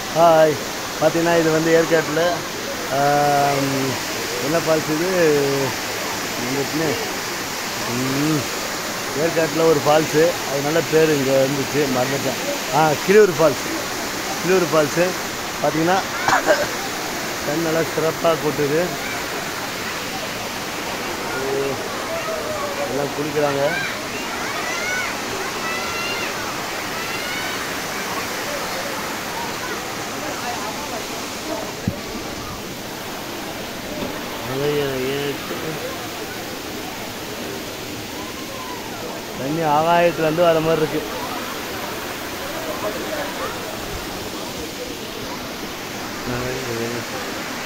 Hi பார்த்தீங்கன்னா இது வந்து ஏற்காட்டில் ஆம், என்ன ஃபால்ஸ் இது வந்துட்டுன்னு ம், ஏற்காட்டில் ஒரு ஃபால்ஸு அது நல்ல பேர் இங்கே இருந்துச்சு மறந்துட்டேன் ஆ கிளியூர் ஃபால்ஸ் கிளியூர் ஃபால்ஸு பார்த்தீங்கன்னா தண்ணி நல்லா சிறப்பாக கொட்டுது ஓ, எல்லாம் குளிக்கிறாங்க அலைய ஏத்து. தண்ணி ஆகாயத்துலேருந்து வர மாதிரி இருக்கு அலைய ஏத்து.